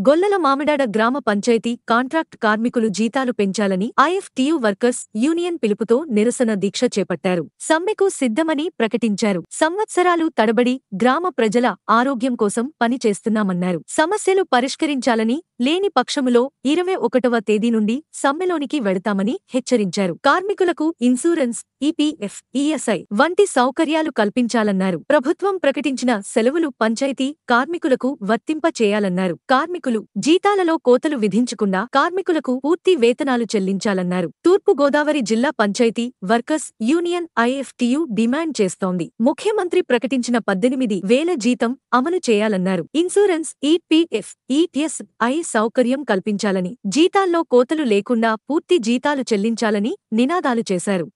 గొల్లల మామిడాడ గ్రామ పంచాయతీ కాంట్రాక్ట్ కార్మికులు జీతాలు పెంచాలని ఐఎఫ్టియు వర్కర్స్ యూనియన్ పిలుపుతో నిరసన దీక్ష చేపట్టారు సమ్మెకు సిద్ధమని ప్రకటించారు సంవత్సరాలు తడబడి గ్రామ ప్రజల ఆరోగ్యం కోసం పని చేస్తున్నామన్నారు సమస్యలు పరిష్కరించాలని లేని పక్షములో ఇరవై ఒకటవ తేదీ నుండి సమ్మెలోనికి వెడతామని హెచ్చరించారు కార్మికులకు ఇన్సూరెన్స్ ఈపీఎఫ్ ఈఎస్ఐ వంటి సౌకర్యాలు కల్పించాలన్నారు ప్రభుత్వం ప్రకటించిన సెలవులు పంచాయతీ కార్మికులకు వర్తింప చేయాలన్నారు కార్మికులు జీతాలలో కోతలు విధించకుండా కార్మికులకు పూర్తి వేతనాలు చెల్లించాలన్నారు తూర్పు గోదావరి జిల్లా panchayati workers union IFTU demand చేస్తోంది ముఖ్యమంత్రి ప్రకటించిన పద్దెనిమిది వేల జీతం అమలు చేయాలన్నారు ఇన్సూరెన్స్ ఈపీఎఫ్ ఈటీఎస్ ఐ సౌకర్యం కల్పించాలని జీతాల్లో కోతలు లేకుండా పూర్తి జీతాలు చెల్లించాలని నినాదాలు చేశారు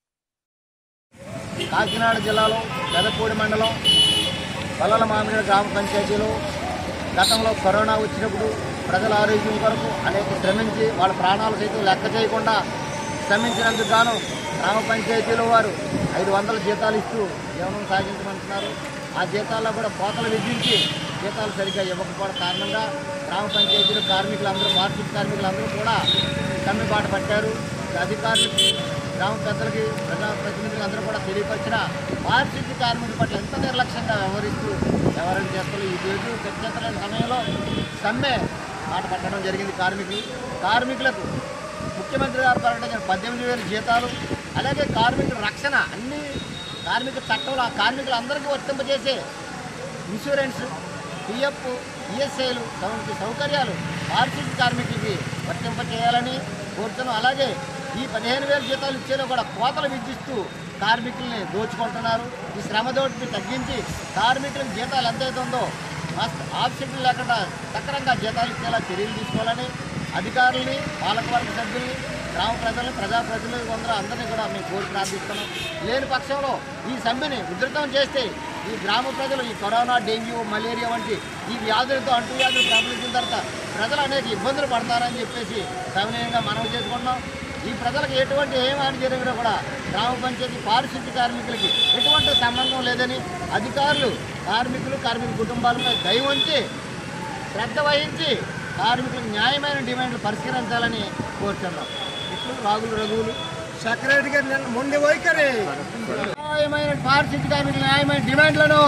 కాకినాడ జిల్లాలో పెదపూడి మండలం వల్లల మామిడి గ్రామ పంచాయతీలో గతంలో కరోనా వచ్చినప్పుడు ప్రజల ఆరోగ్యం కొరకు అనేక శ్రమించి వాళ్ళ ప్రాణాలు సైతం లెక్క చేయకుండా శ్రమించినందుకు గాను గ్రామ పంచాయతీలో వారు ఐదు వందల జీతాలు ఇస్తూ జీవనం సాగించమంటున్నారు ఆ జీతాల్లో కూడా కోతలు విధించి జీతాలు సరిగ్గా ఇవ్వకపోవడం కారణంగా గ్రామ పంచాయతీలు కార్మికులందరూ వార్షిక కార్మికులందరూ కూడా సమ్మె బాట పట్టారు అధికారులకి గ్రామ పెద్దలకి ప్రజాప్రతినిధులు అందరూ కూడా తెలియపరిచిన వార్షిక కార్మికుల పట్ల ఎంత నిర్లక్ష్యంగా వ్యవహరిస్తూ వ్యవహారం చేస్తారు ఈ రోజు చర్చించలేని సమయంలో సమ్మె మాట పట్టడం జరిగింది కార్మికులు కార్మికులకు ముఖ్యమంత్రి గారు ప్రకటించిన పద్దెనిమిది వేల జీతాలు అలాగే కార్మికుల రక్షణ అన్ని కార్మిక చట్టంలో ఆ కార్మికులందరికీ వర్తింపజేసే ఇన్సూరెన్స్ పిఎఫ్ ఈఎస్ఐలు వంటి సౌకర్యాలు వార్షిక కార్మికులకి వర్తింపచేయాలని కోరుతున్నాం అలాగే ఈ పదిహేను వేల జీతాలు ఇచ్చేలో కూడా కోతలు విధిస్తూ కార్మికుల్ని దోచుకుంటున్నారు ఈ శ్రమ దోటిని తగ్గించి కార్మికులకు జీతాలు ఎంతైతే ఉందో మస్త్ ఆబ్సెంట్లు లేకుండా సక్రంగా జీతాలు ఇచ్చేలా చర్యలు తీసుకోవాలని అధికారుల్ని పాలకవర్గ సభ్యుల్ని గ్రామ ప్రజల్ని ప్రజాప్రతినిధులు అందరూ అందరినీ కూడా మేము కోరి ప్రార్థిస్తున్నాం లేని పక్షంలో ఈ సమ్మెని ఉధృతం చేస్తే ఈ గ్రామ ప్రజలు ఈ కరోనా డెంగ్యూ మలేరియా వంటి ఈ వ్యాధులతో అంటు వ్యాధులు ప్రబలించిన తర్వాత ప్రజలు అనేక ఇబ్బందులు పడతారని చెప్పేసి సవినయంగా మనవి చేసుకుంటున్నాం ఈ ప్రజలకు ఎటువంటి ఏం హాని జరిగినా కూడా గ్రామ పంచాయతీ పారిశుద్ధ్య కార్మికులకి ఎటువంటి సంబంధం లేదని అధికారులు కార్మికులు కార్మిక కుటుంబాలపై దయ ఉంచి శ్రద్ధ వహించి కార్మికులకు న్యాయమైన డిమాండ్లు పరిష్కరించాలని కోరుతున్నాం ఇట్లు రాగులు రఘువులు సెక్రటరీ గారి నిన్న మొండి వైఖరి న్యాయమైన పారిశుద్ధ్య కార్మికుల న్యాయమైన డిమాండ్లను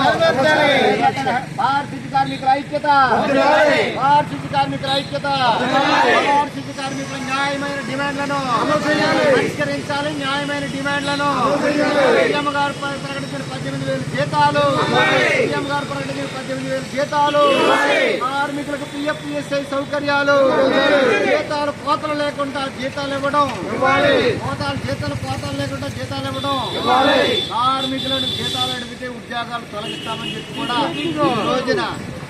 పారిశుద్ధ్య కార్మికుల ఐక్యత పారిశుద్ధ్య కార్మికుల ఐక్యత పారిశుద్ధ్య కార్మికుల న్యాయమైన డిమాండ్లను పరిష్కరించాలి న్యాయమైన డిమాండ్లను సీఎం గారు ప్ర- ప్రకటించిన పద్దెనిమిది వేలు జీతాలు సీఎం గారు ప్రకటించిన పద్దెనిమిది వేలు జీతాలు కార్మికులకు పిఎఫ్ పిఎస్ఐ సౌకర్యాలు జీతాలు కోతలు లేకుండా జీతాలు ఇవ్వడం కోతాలు జీతాలు కోతాలు లేకుండా జీతాలు ఇవ్వడం కార్మికులను జీతాలు అడిగితే ఉద్యోగాలు తొలగిస్తామని చెప్పి కూడా ఈ రోజున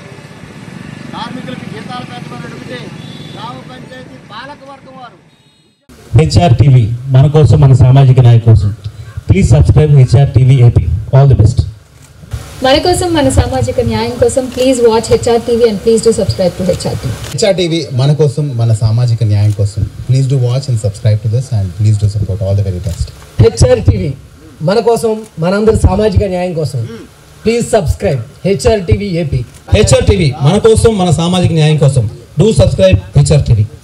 కార్మికులకు జీతాలు పెట్టమని అడిగితే గ్రామ పంచాయతీ పాలక వర్గం వారు హెచ్ఆర్ టీవీ మన కోసం మన సామాజిక నాయకు కోసం please subscribe HR TV AP all the best మన కోసం మన సామాజిక న్యాయం కోసం please watch HR TV and please do subscribe to HR TV HR TV మన కోసం మన సామాజిక న్యాయం కోసం please do watch and subscribe to this and please do support all the very best HR TV మన కోసం మనందరి సామాజిక న్యాయం కోసం please subscribe HR TV AP HR TV మన కోసం మన సామాజిక న్యాయం కోసం డూ సబ్స్క్రైబ్ హెచ్ఆర్ టీవీ